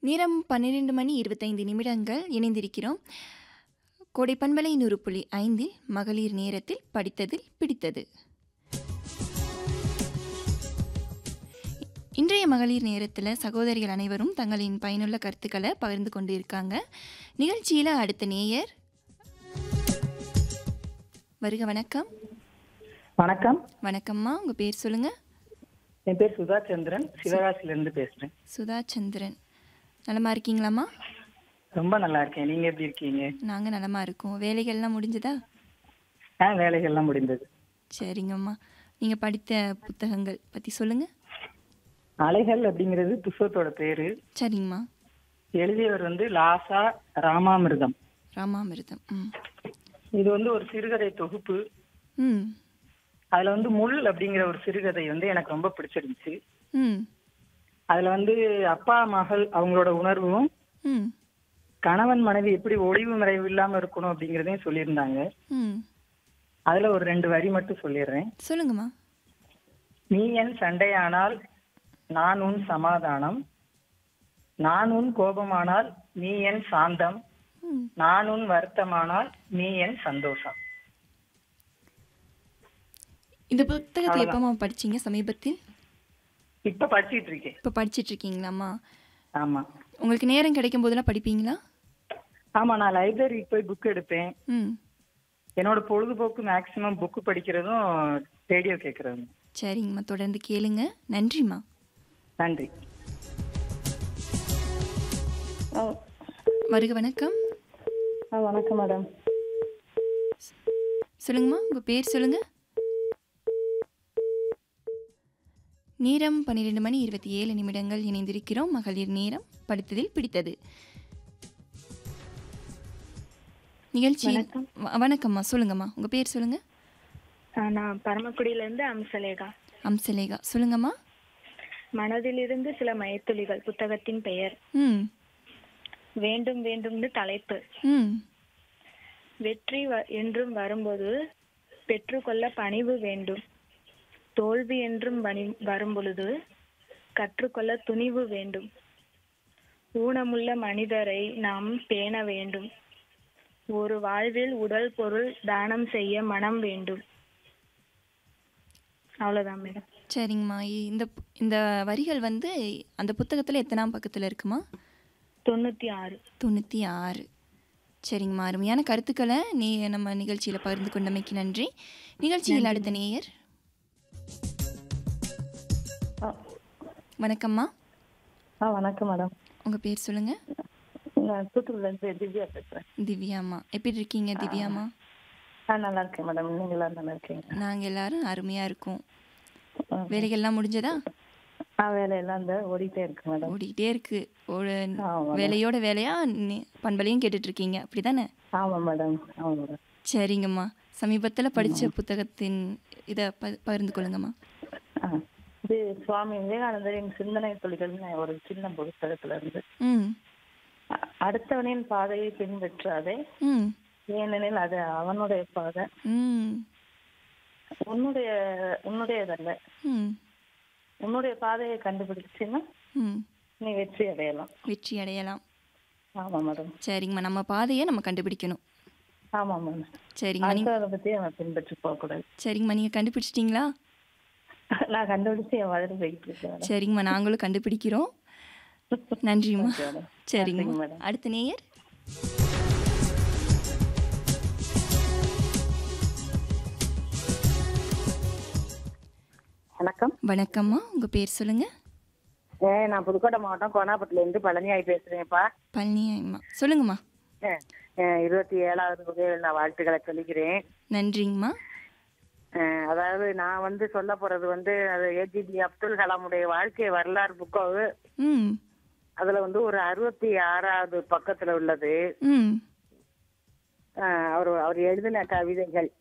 நேரம் பன்னிரெண்டு மணி இருபத்தைந்து நிமிடங்கள் இணைந்திருக்கிறோம் கோடை பண்பலை நூறு புள்ளி ஐந்தில் மகளிர் நேரத்தில் படித்ததில் பிடித்தது இன்றைய மகளிர் நேரத்தில் சகோதரிகள் அனைவரும் தங்களின் பயனுள்ள கருத்துக்களை பகிர்ந்து கொண்டு இருக்காங்க நிகழ்ச்சியில் அடுத்த நேயர் வருக வணக்கம் வணக்கம் வணக்கம்மா உங்கள் பேர் சொல்லுங்கள் என் பேர் சுதா சந்திரன் சிவகாசில இருந்து பேசுறேன் சுதா சந்திரன் நலமா இருக்கீங்களாம்மா ரொம்ப நல்லா இருக்கேன் நீங்க எப்படி இருக்கீங்க நாங்கள் நலமா இருக்கோம் வேலைகள்லாம் முடிஞ்சதா ஆ வேலைகள்லாம் முடிந்தது சரிங்கம்மா நீங்கள் படித்த புத்தகங்கள் பற்றி சொல்லுங்கள் அலைகள் அப்படிங்கிறது புஸ்தகத்தோட பேரு சரிங்கம்மா எழுதியவர் வந்து லாசா ராமாமிர்தம் ராமாமிர்தம் ம் இது வந்து ஒரு சிறுகதை தொகுப்பு ம் அதுல வந்து முள் அப்படிங்கிற ஒரு சிறுகதை வந்து எனக்கு ரொம்ப பிடிச்சிருந்துச்சு ம் அதுல வந்து அப்பா மகள் அவங்களோட உணர்வும் ம் கணவன் மனைவி எப்படி ஒளிவு மறைவு இல்லாம இருக்கணும் அப்படிங்கறதையும் சொல்லியிருந்தாங்க ம் அதுல ஒரு ரெண்டு வரி மட்டும் சொல்லிடுறேன் சொல்லுங்கம்மா நீ என் சண்டையானால் நான் உன் சமாதானம் நான் உன் கோபமானால் நீ என் சாந்தம் ம் நான் உன் வருத்தமானால் நீ என் சந்தோஷம் இந்த புத்தகத்தை எப்போம்மா படிச்சீங்க சமீபத்தில் இப்ப படிச்சிட்டு இருக்கேன் இப்போ படிச்சிட்டு இருக்கீங்களாம்மா ஆமா உங்களுக்கு நேரம் கிடைக்கும் போதெல்லாம் படிப்பீங்களா ஆமா நான் லைப்ரரிக்கு போய் புக் எடுப்பேன் ம் என்னோட பொழுதுபோக்கு மேக்சிமம் புக் படிக்கிறதும் ரேடியோ கேட்கறதும் சரிங்கம்மா தொடர்ந்து கேளுங்க நன்றிம்மா நன்றி வருக வணக்கம் வணக்கம் மேடம் சொல்லுங்கம்மா உங்கள் பேர் சொல்லுங்க நேரம் பன்னிரெண்டு மணி இருபத்தி ஏழு நிமிடங்கள் இணைந்திருக்கிறோம் மகளிர் நேரம் படித்ததில் பிடித்தது நிகழ்ச்சி வ- வணக்கம்மா சொல்லுங்கம்மா உங்கள் பேர் சொல்லுங்க ஆ, நான் பரமக்குடியிலேருந்து அம்சலேகா அம்சலேகா சொல்லுங்கம்மா மனதிலிருந்து சில மயத்துளிகள் புத்தகத்தின் பெயர் ம் வேண்டும் வேண்டும்னு தலைப்பு ம் வெற்றி வ- என்றும் வரும்போது பெற்றுக்கொள்ள பணிவு வேண்டும் தோல்வி என்றும் வனி- வரும்பொழுது கற்றுக்கொள்ள துணிவு வேண்டும் ஊனமுள்ள மனிதரை நாம் பேண வேண்டும் ஒரு வாழ்வில் உடல் பொருள் தானம் செய்ய மனம் வேண்டும் அவ்வளவுதான் மேடம் சரிங்கம்மா இ- இந்த பு- இந்த வரிகள் வந்து அந்த புத்தகத்தில் எத்தனாம் பக்கத்தில் இருக்குமா தொண்ணூத்தி ஆறு தொண்ணூற்றி ஆறு சரிங்கம்மா அருமையான கருத்துக்களை நீ நம்ம நிகழ்ச்சியில் பகிர்ந்து கொண்டமைக்கு நன்றி நிகழ்ச்சியில் அடுத்த நேயர் வணக்கம்மா ஆ வணக்கம் மேடம் உங்கள் பேர் சொல்லுங்கள் நான் தூத்துக்குடில இருந்து திவ்யா பேசுறேன் திவ்யாம்மா எப்படி இருக்கீங்க திவ்யாம்மா ஆ நல்லா இருக்கேன் மேடம் நீங்க எல்லாரும் நல்லா இருக்கீங்க நாங்கள் எல்லாரும் அருமையாக இருக்கோம் ஆ. வேலைகள்லாம் முடிஞ்சதா ஆ வேலையெல்லாம் இந்த ஓடிட்டே இருக்கு மேடம் ஓடிக்கிட்டே இருக்கு ஒரு ஆமா வேலையோட வேலையா நி- பண்பலையும் கேட்டுட்டு இருக்கீங்க அப்படி தானே ஆமா மேடம் ஆமா மேடம் சரிங்கம்மா சமீபத்தில் படித்த புத்தகத்தின் இதை ப பகிர்ந்து கொள்ளுங்கம்மா ஆ. இது சுவாமி விவேகானந்தரின் சிந்தனை துளிகள்னு ஒரு சின்ன புத்தகத்துல இருந்து ம் அ- அடுத்தவனின் பாதையை பின்பற்றாதே ம் ஏனெனில் அது அவனுடைய பாதை ம் உன்னுடைய உன்னுடையதல்ல ம் உன்னுடைய பாதையை கண்டுபிடிச்சுன்னா ம் நீ வெற்றி அடையலாம் வெற்றி அடையலாம் ஆமா மேடம் சரிங்கம்மா நம்ம பாதையை நம்ம கண்டுபிடிக்கணும் ஆமா மேடம் சரிங்கம்மா நீங்கள் அடுத்தவனை பத்தி அவன் பின்பற்றி போக கூடாது சரிங்கம்மா நீங்கள் கண்டுபிடிச்சிட்டிங்களா நான் கண்டுபிடிச்சு என் மாதிரி போயிட்டு இருக்கேன் மேடம். சரிங்கம்மா நாங்களும் கண்டுபிடிக்கிறோம் நன்றிம்மா Okay, madam. சரிங்கம்மா நன்றிங்க, madam. அடுத்த நேயர் வணக்கம் வணக்கம்மா உங்கள் பேர் சொல்லுங்கள் ஏ நான் புதுக்கோட்டை மாவட்டம் கோனாப்பட்டில இருந்து பழனியாய் பேசுறேன்ப்பா பழனி அம்மா சொல்லுங்கம்மா ஏ, ஏ, இருபத்தி ஏழாவது வகையில் நான் வாழ்த்துக்களை சொல்லிக்கிறேன் நன்றிங்கம்மா ஏ, அதாவது நான் வந்து சொல்ல போறது வந்து அது ஏஜிபி அப்துல் கலாமுடைய வாழ்க்கை வரலாறு புக்கோ ம் அதுல வந்து ஒரு அறுபத்தி ஆறாவது பக்கத்துல உள்ளது ம் ஆ, அவர் அவர் எழுதின கவிதைகள்